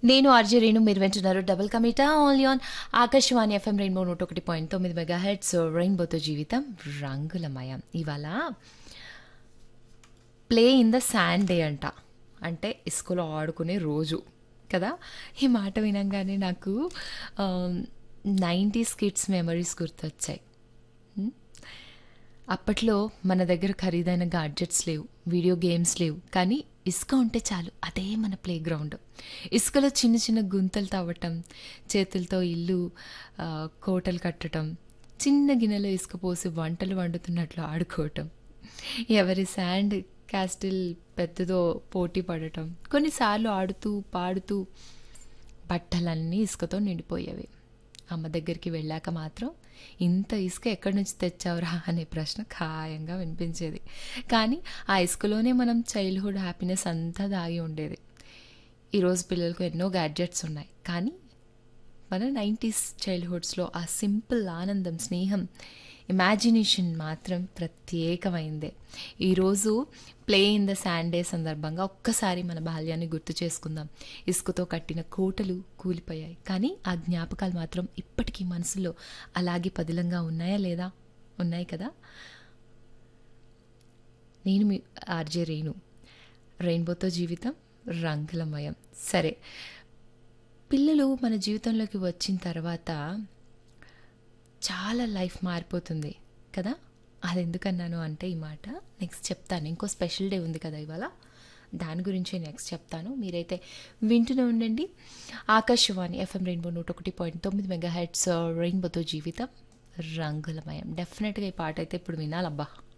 నేను ఆర్జే రేణు మీరు వింటున్నారు డబుల్ కమిటా only on Akashvani FM Rainbow నూట ఒకటి పాయింట్ తొమ్మిది మెగా హెడ్స్ రెయిన్బోతో జీవితం రంగులమయం ఇవాళ play in the sand day అంట అంటే ఇసుకలో ఆడుకునే రోజు కదా ఈ మాట వినంగానే నాకు నైంటీస్ కిడ్స్ మెమరీస్ గుర్తొచ్చాయి హ్మ్? అప్పట్లో మన దగ్గర ఖరీదైన గాడ్జెట్స్ లేవు వీడియో గేమ్స్ లేవు కానీ ఇసుక ఉంటే చాలు అదే మన ప్లే గ్రౌండ్ ఇసుకలో చిన్న చిన్న గుంతలు తవ్వటం చేతులతో ఇల్లు ఆ, కోటలు కట్టడం చిన్న గిన్నెలో ఇసుక పోసి వంటలు వండుతున్నట్లు ఆడుకోవటం ఎవరి శాండ్ క్యాస్టిల్ పెద్దదో పోటీ పడటం కొన్నిసార్లు ఆడుతూ పాడుతూ బట్టలన్నీ ఇసుకతో నిండిపోయేవి అమ్మ దగ్గరికి వెళ్ళాక మాత్రం ఇంత ఇసుక ఎక్కడి నుంచి తెచ్చావురా అనే ప్రశ్న ఖాయంగా వినిపించేది కానీ ఆ ఇసుకలోనే మనం చైల్డ్హుడ్ హ్యాపీనెస్ అంతా దాగి ఉండేది ఈరోజు పిల్లలకు ఎన్నో గ్యాడ్జెట్స్ ఉన్నాయి కానీ మన నైంటీస్ చైల్డ్హుడ్స్లో ఆ సింపుల్ ఆనందం స్నేహం ఇమాజినేషన్ మాత్రం ప్రత్యేకమైందే ఈరోజు play in the sand day సందర్భంగా ఒక్కసారి మన బాల్యాన్ని గుర్తు చేసుకుందాం ఇసుకతో కట్టిన కోటలు కూలిపోయాయి కానీ ఆ జ్ఞాపకాలు మాత్రం ఇప్పటికీ మనసులో అలాగే పదిలంగా ఉన్నాయా లేదా ఉన్నాయి కదా నేను మీ ఆర్జే రేణు రెయిన్బోతో జీవితం రంగులమయం సరే పిల్లలు మన జీవితంలోకి వచ్చిన తర్వాత చాలా లైఫ్ మారిపోతుంది కదా అది ఎందుకన్నాను అంటే ఈ మాట నెక్స్ట్ చెప్తాను ఇంకో స్పెషల్ డే ఉంది కదా ఇవాళ దాని గురించి నెక్స్ట్ చెప్తాను మీరైతే వింటూనే ఉండండి ఆకాశవాణి ఎఫ్ఎం రెయిన్బో నూట ఒకటి పాయింట్ తొమ్మిది మెగా హెడ్స్ రెయిన్బోతో జీవితం రంగులమయం డెఫినెట్గా ఈ పాట అయితే ఇప్పుడు వినాలబ్బా